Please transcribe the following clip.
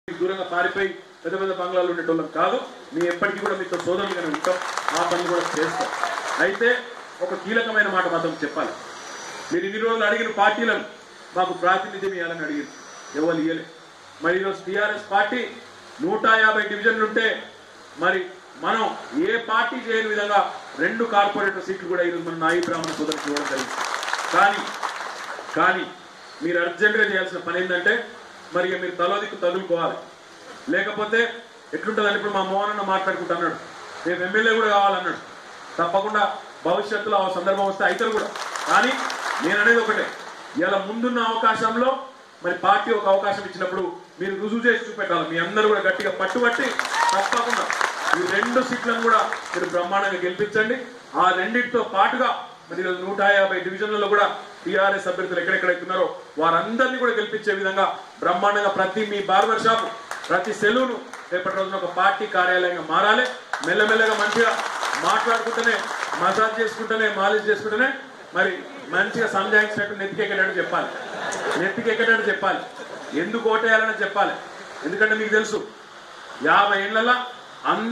దూరంగా పారిపోయి పెద్ద పెద్ద బంగ్లాలు ఉండేటోళ్ళం కాదు మీ ఎప్పటికీ కూడా మీతో సోదరులుగానే ఉంటాం ఆ పని కూడా చేస్తాం అయితే ఒక కీలకమైన మాట మాత్రం చెప్పాలి మీరు ఇన్ని రోజులు అడిగిన పార్టీలను మాకు ప్రాతినిధ్యం ఇవ్వాలని అడిగింది ఎవరు ఇవ్వలే మరి ఈరోజు టీఆర్ఎస్ పార్టీ నూట యాభై డివిజన్లు ఉంటే మరి మనం ఏ పార్టీ చేయని విధంగా రెండు కార్పొరేటర్ సీట్లు కూడా ఈరోజు మన నాయి బ్రాహ్మణ సోదరులకు ఇవ్వడం జరిగింది కానీ కానీ మీరు అర్జెంటుగా చేయాల్సిన పని ఏంటంటే మరి ఇక మీరు తలో దిక్కు తగులుకోవాలి లేకపోతే ఎట్లుంటుందని ఇప్పుడు మా మోహన్ అన్న మాట్లాడుకుంటా అన్నాడు రేపు ఎమ్మెల్యే కూడా కావాలన్నాడు తప్పకుండా భవిష్యత్తులో ఆ సందర్భం వస్తే అవుతారు కూడా కానీ నేను అనేది ఒకటే ఇలా ముందున్న అవకాశంలో మరి పార్టీ ఒక అవకాశం ఇచ్చినప్పుడు మీరు రుజువు చేసి చూపెట్టాలి మీ అందరూ కూడా గట్టిగా పట్టుబట్టి తప్పకుండా ఈ రెండు సీట్లను కూడా మీరు బ్రహ్మాండంగా గెలిపించండి ఆ రెండింటితో పాటుగా మరి ఈరోజు నూట యాభై డివిజన్లలో కూడా టీఆర్ఎస్ అభ్యర్థులు ఎక్కడెక్కడైతే ఉన్నారో వారందరినీ కూడా గెలిపించే విధంగా బ్రహ్మాండంగా ప్రతి మీ బార్బర్ షాప్ ప్రతి సెలూను రేపటి రోజున ఒక పార్టీ కార్యాలయంగా మారాలి మెల్లమెల్లగా మంచిగా మాట్లాడుకుంటూనే మసాజ్ చేసుకుంటూనే మాలిష్ చేసుకుంటూనే మరి మంచిగా సంజాయించినట్టు నెత్తికెక్కేటట్టు చెప్పాలి నెత్తికెక్కేటట్టు చెప్పాలి ఎందుకు ఓటేయాలని చెప్పాలి ఎందుకంటే మీకు తెలుసు యాభై ఏళ్ళ